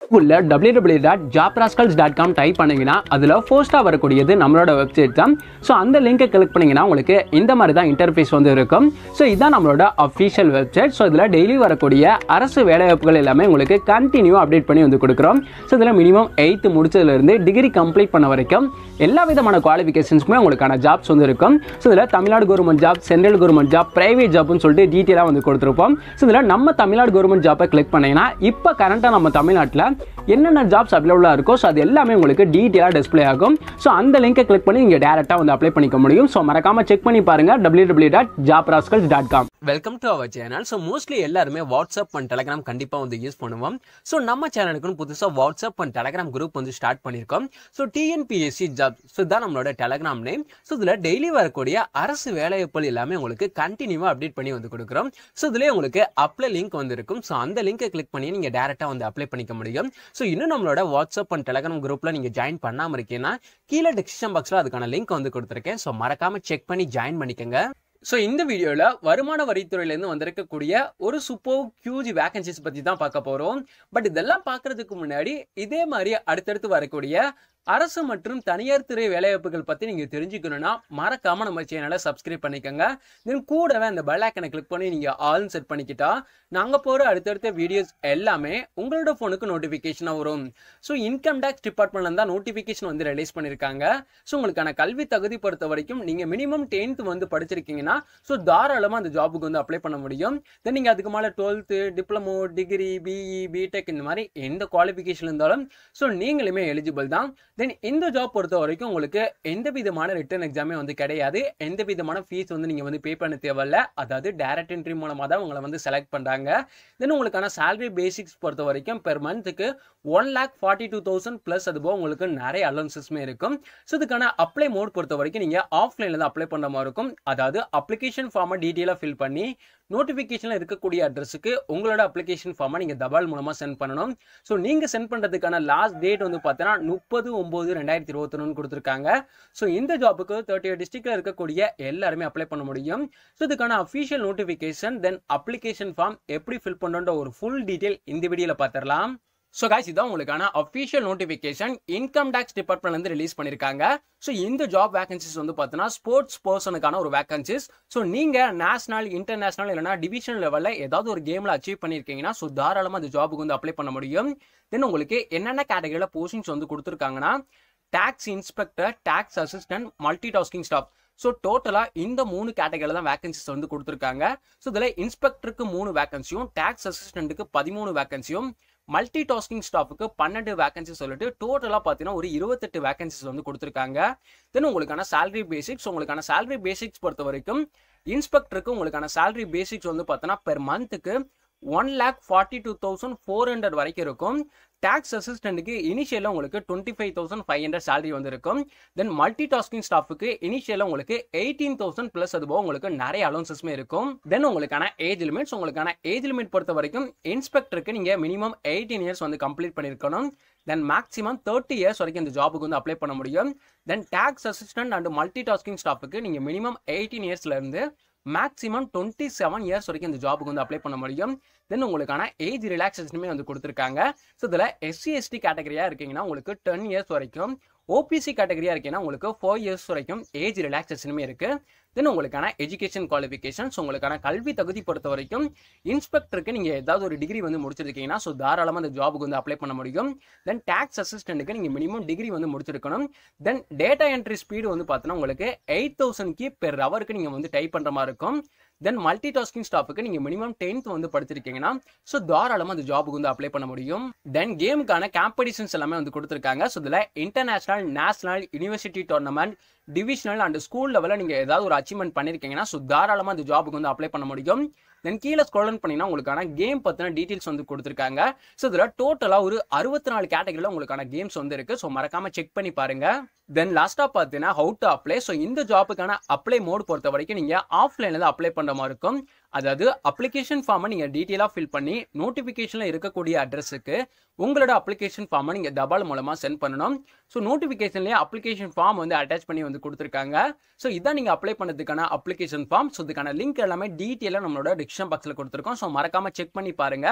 உள்ள W W dot ஜாப்ராஸ்கல்ஸ் dot com type பண்ணீங்கன்னா அதில் ஃபர்ஸ்ட்டாக வரக்கூடியது நம்மளோட வெப்சைட் தான் ஸோ அந்த லிங்கை கிளிக் பண்ணீங்கன்னா உங்களுக்கு இந்த மாதிரி தான் இன்டர்ஃபேஸ் வந்து இருக்கும் ஸோ இதுதான் நம்மளோட அஃபிஷியல் வெப்சைட் ஸோ இதில் டெய்லி வரக்கூடிய அரசு வேலைவாய்ப்புகள் எல்லாமே உங்களுக்கு கண்டினியூ அப்டேட் பண்ணி வந்து கொடுக்குறோம் ஸோ இதில் மினிமம் எயித்து முடிச்சதுலேருந்து டிகிரி கம்ப்ளீட் பண்ண வரைக்கும் எல்லா விதமான குவாலிஃபிகேஷன்ஸ்க்குமே உங்களுக்கான ஜாப்ஸ் வந்து இருக்கும் ஸோ இதில் Tamil Nadu government job central government job private ஜாப்னு சொல்லிட்டு டீட்டெயிலாக வந்து கொடுத்துருப்போம் ஸோ இதில் நம்ம தமிழ்நாடு கவர்மெண்ட் ஜாப்பை கிளிக் பண்ணீங்கன்னா இப்போ கரண்ட்டாக நம்ம தமிழ்நாட்டில் என்னென்ன ஜாப்ஸ் அவைலபிளாக இருக்கோ ஸோ அது எல்லாமே உங்களுக்கு டீட்டெயிலாக டிஸ்ப்ளே ஆகும் ஸோ அந்த லிங்கை கிளிக் பண்ணி நீங்கள் டேரெக்டாக வந்து அப்ளை பண்ணிக்க முடியும் ஸோ மறக்காம செக் பண்ணி பாருங்க W W dot job dot com welcome to our channel so mostly எல்லாருமே வாட்ஸ்அப் அண்ட் டெலகிராம் கண்டிப்பாக வந்து யூஸ் பண்ணுவோம் ஸோ நம்ம சேனலுக்குன்னு புதுசாக வாட்ஸ்அப் அண்ட் டெலகிராம் குரூப் வந்து ஸ்டார்ட் பண்ணியிருக்கோம் ஸோ டிஎன்பிஎஸ்சி ஜாப் ஸோ இதுதான் நம்மளோட டெலகிராம் நேம் ஸோ இதில் டெய்லி வரக்கூடிய அரசு வேலைவாய்ப்புகள் எல்லாமே உங்களுக்கு கண்டினியூவாக அப்டேட் பண்ணி வந்து கொடுக்குறோம் ஸோ இதுலேயே உங்களுக்கு அப்ளை லிங்க் வந்து இருக்கும் ஸோ அந்த லிங்கை கிளிக் பண்ணி நீங்கள் டேரெக்டாக வந்து அப்ளை பண்ணிக்க முடியும் ஸோ இன்னும் நம்மளோட வாட்ஸ்அப் அண்ட் டெலகிராம் குரூப்பில் நீங்கள் ஜாயின் பண்ணாமல் இருக்கீங்கன்னா கீழே டிஸ்கிரிப்ஷன் பாக்ஸில் அதுக்கான லிங்க் வந்து கொடுத்துருக்கேன் ஸோ மறக்காமல் செக் பண்ணி ஜாயின் பண்ணிக்கோங்க ஸோ இந்த வீடியோவில் வருமான வரித்துறையிலேருந்து வந்திருக்கக்கூடிய ஒரு சூப்பர் ஹியூஜ் வேகன்சிஸ் பற்றி தான் பார்க்க போகிறோம் பட் இதெல்லாம் பார்க்கறதுக்கு முன்னாடி இதே மாதிரி அடுத்தடுத்து வரக்கூடிய அரசு மற்றும் தனியார் துறை வேலைவாய்ப்புகள் பற்றி நீங்கள் தெரிஞ்சுக்கணும்னா மறக்காம நம்ம சேனலை சப்ஸ்கிரைப் பண்ணிக்கோங்க தென் கூடவே அந்த பெல் ஐக்கனை கிளிக் பண்ணி நீங்கள் ஆல் செட் பண்ணிக்கிட்டா நாங்கள் போகிற அடுத்தடுத்த வீடியோஸ் எல்லாமே உங்களோட ஃபோனுக்கு நோட்டிஃபிகேஷனாக வரும் ஸோ இன்கம் டேக்ஸ் டிபார்ட்மெண்ட்ல தான் நோட்டிஃபிகேஷன் வந்து ரிலீஸ் பண்ணியிருக்காங்க ஸோ உங்களுக்கான கல்வி தகுதி பொறுத்த வரைக்கும் நீங்கள் மினிமம் டென்த் வந்து படிச்சிருக்கீங்கன்னா ஸோ தாராளமாக அந்த ஜாபுக்கு வந்து அப்ளை பண்ண முடியும் தென் நீங்கள் அதுக்கு மேலே twelfth diploma degree BE BTech இந்த மாதிரி எந்த குவாலிஃபிகேஷன் இருந்தாலும் ஸோ நீங்களுமே எலிஜிபிள் தான் தென் இந்த ஜாப் பொறுத்த வரைக்கும் உங்களுக்கு எந்த விதமான ரிட்டர்ன் எக்ஸாமே வந்து கிடையாது எந்த விதமான ஃபீஸ் வந்து நீங்கள் வந்து பே பண்ண தேவையில்ல அதாவது டேரக்ட் என்ட்ரி மூலமாக தான் உங்களை வந்து செலக்ட் பண்ணுறாங்க தென் உங்களுக்கான salary பேசிக்ஸ் பொறுத்த வரைக்கும் பெர் மந்த்துக்கு one lakh forty two thousand plus அது போக உங்களுக்கு நிறைய அலவன்சஸ்மே இருக்கும் ஸோ இதுக்கான அப்ளை மோட் பொறுத்த வரைக்கும் நீங்கள் ஆஃப்லைனில் தான் அப்ளை பண்ணுற மாதிரி இருக்கும் அதாவது அப்ளிகேஷன் ஃபார்மை டீட்டெயிலாக ஃபில் பண்ணி நோட்டிஃபிகேஷனில் இருக்கக்கூடிய அட்ரஸுக்கு உங்களோட அப்ளிகேஷன் ஃபார்மை நீங்கள் தபால் மூலமாக சென்ட் பண்ணணும் ஸோ நீங்கள் சென்ட் பண்ணுறதுக்கான லாஸ்ட் டேட் வந்து பார்த்தீங்கன்னா முப்பது ஒம்பது ரெண்டாயிரத்தி இருபத்தொன்னு கொடுத்துருக்காங்க ஸோ இந்த ஜாப்புக்கு தேர்ட்டி எயிட் டிஸ்ட்ரிக்டில் இருக்கக்கூடிய எல்லாருமே அப்ளை பண்ண முடியும் ஸோ இதுக்கான official notification then application form எப்படி ஃபில் பண்ணுன்ற ஒரு ஃபுல் டீட்டெயில் இந்த வீடியோவில் பார்த்துடலாம் ஸோ காய்ஸ் இதான் உங்களுக்கான அஃபிஷியல் நோட்டிஃபிகேஷன் இன்கம் டேக்ஸ் டிபார்ட்மெண்ட்லேருந்து ரிலீஸ் பண்ணியிருக்காங்க ஸோ இந்த ஜாப் வேகன்சிஸ் வந்து பார்த்தீங்கன்னா ஸ்போர்ட்ஸ் பர்சனுக்கான ஒரு வேகன்சிஸ் ஸோ நீங்கள் நேஷனல் இன்டர்நேஷனல் இல்லைனா டிவிஷன் லெவலில் ஏதாவது ஒரு கேமில் அச்சீவ் பண்ணியிருக்கீங்கன்னா ஸோ தாராளமாக அந்த ஜாபுக்கு வந்து அப்ளை பண்ண முடியும் தென் உங்களுக்கு என்னென்ன கேட்டகரியில் போஸ்டிங்ஸ் வந்து கொடுத்துருக்காங்கன்னா tax inspector tax assistant multi tasking staff so டோட்டலாக இந்த மூணு கேட்டகரியில் தான் வேகன்சிஸ் வந்து கொடுத்துருக்காங்க ஸோ இதில் இன்ஸ்பெக்டருக்கு மூணு வேகன்சியும் டேக்ஸ் அசிஸ்டண்ட்டுக்கு பதிமூணு வேகன்சியும் மல்டி டாஸ்கிங் ஸ்டாஃபுக்கு பன்னெண்டு வேகன்சி சொல்லிட்டு டோட்டலாக பார்த்தீங்கன்னா ஒரு இருபத்தெட்டு வேகன்சிஸ் வந்து கொடுத்துருக்காங்க தென் உங்களுக்கான salary பேசிக்ஸ் உங்களுக்கான salary பேசிக்ஸ் பொறுத்த வரைக்கும் இன்ஸ்பெக்டருக்கு உங்களுக்கான salary பேசிக்ஸ் வந்து பார்த்தோன்னா பெர் மந்த்துக்கு one lakh forty two thousand four hundred வரைக்கும் இருக்கும் டேக்ஸ் அசிஸ்டண்ட்டுக்கு இனிஷியலாக உங்களுக்கு twenty five thousand five hundred salary வந்து இருக்கும் தென் மல்டி டாஸ்கிங் ஸ்டாஃபுக்கு இனிஷியலாக உங்களுக்கு எயிட்டீன் தௌசண்ட் ப்ளஸ் அது போக உங்களுக்கு நிறைய அலோன்சஸ்மே இருக்கும் தென் உங்களுக்கான ஏஜ் லிமிட்ஸ் உங்களுக்கான ஏஜ் லிமிட் பொறுத்த வரைக்கும் இன்ஸ்பெக்டருக்கு நீங்கள் மினிமம் எயிட்டீன் இயர்ஸ் வந்து கம்ப்ளீட் பண்ணியிருக்கணும் தென் மேக்ஸிமம் தேர்ட்டி இயர்ஸ் வரைக்கும் இந்த ஜாபுக்கு வந்து அப்ளை பண்ண முடியும் then tax assistant and multi tasking ஸ்டாஃபுக்கு நீங்கள் மினிமம் எயிட்டீன் இயர்ஸ்லேருந்து மேக்ஸிமம் டுவெண்ட்டி செவன் இயர்ஸ் வரைக்கும் இந்த ஜாபுக்கு வந்து அப்ளை பண்ண முடியும் தென் உங்களுக்கான ஏஜ் ரிலாக்ஸேஷனுமே வந்து கொடுத்துருக்காங்க ஸோ இதில் எஸ்சி எஸ்டி கேட்டகரியாக இருக்கீங்கன்னா உங்களுக்கு டென் இயர்ஸ் வரைக்கும் ஓபிசி கேட்டகரியாக இருக்கீங்கன்னா உங்களுக்கு ஃபோர் இயர்ஸ் வரைக்கும் ஏஜ் ரிலாக்ஸேஷனுமே இருக்குது தென் உங்களுக்கான எஜுகேஷன் குவாலிஃபிகேஷன்ஸ் உங்களுக்கான கல்வி தகுதி பொறுத்த வரைக்கும் இன்ஸ்பெக்டருக்கு நீங்கள் ஏதாவது ஒரு டிகிரி வந்து முடிச்சிருக்கீங்கன்னா ஸோ தாராளமாக அந்த ஜாபுக்கு வந்து அப்ளை பண்ண முடியும் தென் டேக்ஸ் அசிஸ்டண்ட்டுக்கு நீங்கள் மினிமம் டிகிரி வந்து முடிச்சிருக்கணும் தென் டேட்டா என்ட்ரி ஸ்பீடு வந்து பார்த்தோன்னா உங்களுக்கு எயிட் தௌசண்ட் கி பெர் ஹவருக்கு நீங்கள் வந்து டைப் பண்ணுற மாதிரி இருக்கும் தென் மல்டி டாஸ்கிங் ஸ்டாஃபுக்கு நீங்கள் மினிமம் டென்த் வந்து படிச்சிருக்கீங்கன்னா ஸோ தாராளமாக அந்த ஜாபுக்கு வந்து அப்ளை பண்ண முடியும் தென் கேமுக்கான காம்படிஷன்ஸ் எல்லாமே வந்து கொடுத்துருக்காங்க ஸோ இதில் international national university tournament divisional and school லெவலில் நீங்கள் ஏதாவது ஒரு அச்சீவ்மெண்ட் பண்ணியிருக்கீங்கன்னா ஸோ தாராளமாக அந்த ஜாபுக்கு வந்து அப்ளை பண்ண முடியும் தென் கீழே ஸ்க்ரோல் பண்ணீங்கன்னா உங்களுக்கான கேம் பற்றின டீட்டெயில்ஸ் வந்து கொடுத்துருக்காங்க ஸோ இதில் டோட்டலாக ஒரு அறுபத்தி நாலு கேட்டகரியில் உங்களுக்கான கேம்ஸ் வந்து இருக்குது ஸோ மறக்காமல் செக் பண்ணி பாருங்க தென் லாஸ்ட்டாக பார்த்தீங்கன்னா ஹவு டு அப்ளை ஸோ இந்த ஜாப்புக்கான அப்ளை மோட் பொறுத்த வரைக்கும் நீங்கள் ஆஃப்லைனில் தான் அப்ளை பண்ணுற மாதிரி இருக்கும் அதாவது அப்ளிகேஷன் ஃபார்மை நீங்கள் டீட்டெயிலாக ஃபில் பண்ணி நோட்டிஃபிகேஷனில் இருக்கக்கூடிய அட்ரஸுக்கு உங்களோட அப்ளிகேஷன் ஃபார்மை நீங்கள் தபால் மூலமாக சென்ட் பண்ணணும் ஸோ நோட்டிஃபிகேஷன்லேயே அப்ளிகேஷன் ஃபார்ம் வந்து அட்டாச் பண்ணி வந்து கொடுத்துருக்காங்க ஸோ இதான் நீங்கள் அப்ளை பண்ணதுக்கான அப்ளிகேஷன் ஃபார்ம் ஸோ இதுக்கான லிங்க் எல்லாமே டீட்டெயிலாக நம்மளோட டிஸ்கிரிப்ஷன் பாக்ஸில் கொடுத்துருக்கோம் ஸோ மறக்காமல் செக் பண்ணி பாருங்கள்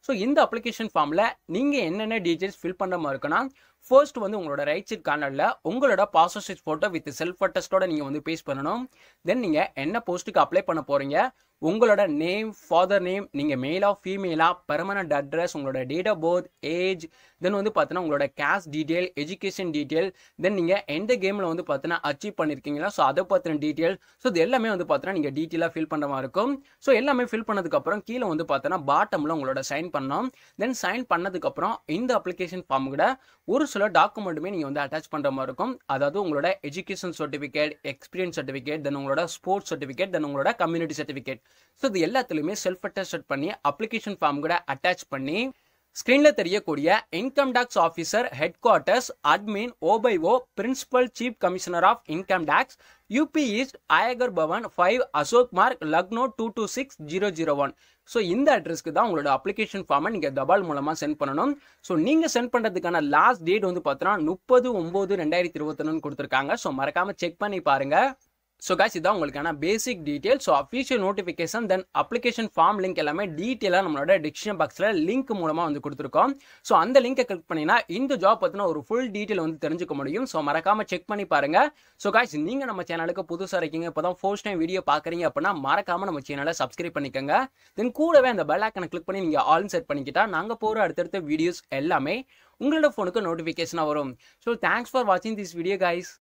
ஸோ இந்த அப்ளிகேஷன் ஃபார்மில் நீங்கள் என்னென்ன டீட்டெயில்ஸ் ஃபில் பண்ணுற மாதிரி இருக்குன்னா ஃபர்ஸ்ட் வந்து உங்களோட ரைட் சைட் கார்னரில் உங்களோட passport size photo with self அட்டஸ்டோட நீங்கள் வந்து பேஸ்ட் பண்ணணும் தென் நீங்கள் என்ன போஸ்ட்டுக்கு அப்ளை பண்ண போகிறீங்க உங்களோட நேம் ஃபாதர் நேம் நீங்கள் மேலா ஃபீமேலா பெர்மனண்ட் அட்ரஸ் உங்களோட date of birth age then வந்து பார்த்தீங்கன்னா உங்களோட caste detail education detail then நீங்கள் எந்த கேமில் வந்து பார்த்தீங்கன்னா அச்சீவ் பண்ணியிருக்கீங்களா ஸோ அதை பற்றின டீட்டெயில் ஸோ இது எல்லாமே வந்து பார்த்தீங்கன்னா நீங்கள் டீட்டெயிலாக ஃபில் பண்ணுற மாதிரி இருக்கும் ஸோ எல்லாமே ஃபில் பண்ணதுக்கப்புறம் கீழே வந்து பார்த்தீங்கன்னா பாட்டமில் உங்களோட சைன் பண்ணணும் தென் சைன் பண்ணதுக்கப்புறம் இந்த அப்ளிகேஷன் ஃபார்ம் கூட ஒரு சில டாக்குமெண்ட்டுமே நீங்கள் வந்து அட்டாச் பண்ணுற மாதிரி இருக்கும் அதாவது உங்களோட education certificate experience certificate then உங்களோட ஸ்போர்ட்ஸ் சர்டிஃபிகேட் தென் உங்களோட கம்யூனிட்டி சர்டிஃபிகேட் ஸோ இது எல்லாத்துலேயுமே செல்ஃப் அட்டஸ்ட் பண்ணி அப்ளிகேஷன் ஃபார்ம் கூட அட்டாச் பண்ணி ஸ்க்ரீனில் தெரியக்கூடிய income tax officer head quarters admin ஓபைஓ principal chief commissioner of income tax UP east Aayakar Bhavan five Ashok Marg Lucknow two two six zero zero one so இந்த அட்ரஸ்க்கு தான் உங்களோட அப்ளிகேஷன் ஃபார்மை நீங்கள் தபால் மூலமாக சென்ட் பண்ணணும் ஸோ நீங்கள் சென்ட் பண்ணுறதுக்கான லாஸ்ட் டேட் வந்து பார்த்தோன்னா முப்பது ஒம்பது ரெண்டாயிரத்தி இருபத்தொன்னு கொடுத்துருக்காங்க ஸோ மறக்காமல் செக் பண்ணி பாருங்கள் ஸோ காய்ஸ் இதான் உங்களுக்கான basic detail so official notification then application form link எல்லாமே டீட்டெயிலாக நம்மளோட டிஸ்கிரிப்ஷன் பாக்ஸில் லிங்க் மூலமாக வந்து கொடுத்துருக்கோம் ஸோ அந்த லிங்கை கிளிக் பண்ணினா இந்த ஜாப் பற்றின ஒரு ஃபுல் டீட்டெயில் வந்து தெரிஞ்சுக்க முடியும் ஸோ மறக்காமல் செக் பண்ணி பாருங்க ஸோ காய்ஸ் நீங்கள் நம்ம சேனலுக்கு புதுசாக இருக்கீங்க இப்போ தான் ஃபர்ஸ்ட் டைம் வீடியோ பார்க்குறீங்க அப்படின்னா மறக்காமல் நம்ம சேனலை சப்ஸ்கிரைப் பண்ணிக்கோங்க தென் கூடவே அந்த பெல் ஐக்கனை கிளிக் பண்ணி நீங்கள் ஆல் செட் பண்ணிக்கிட்டா நாங்கள் போகிற அடுத்தடுத்த வீடியோஸ் எல்லாமே உங்களோட ஃபோனுக்கு நோட்டிஃபிகேஷனாக வரும் ஸோ தேங்க்ஸ் ஃபார் வாட்சிங் திஸ் வீடியோ காய்ஸ்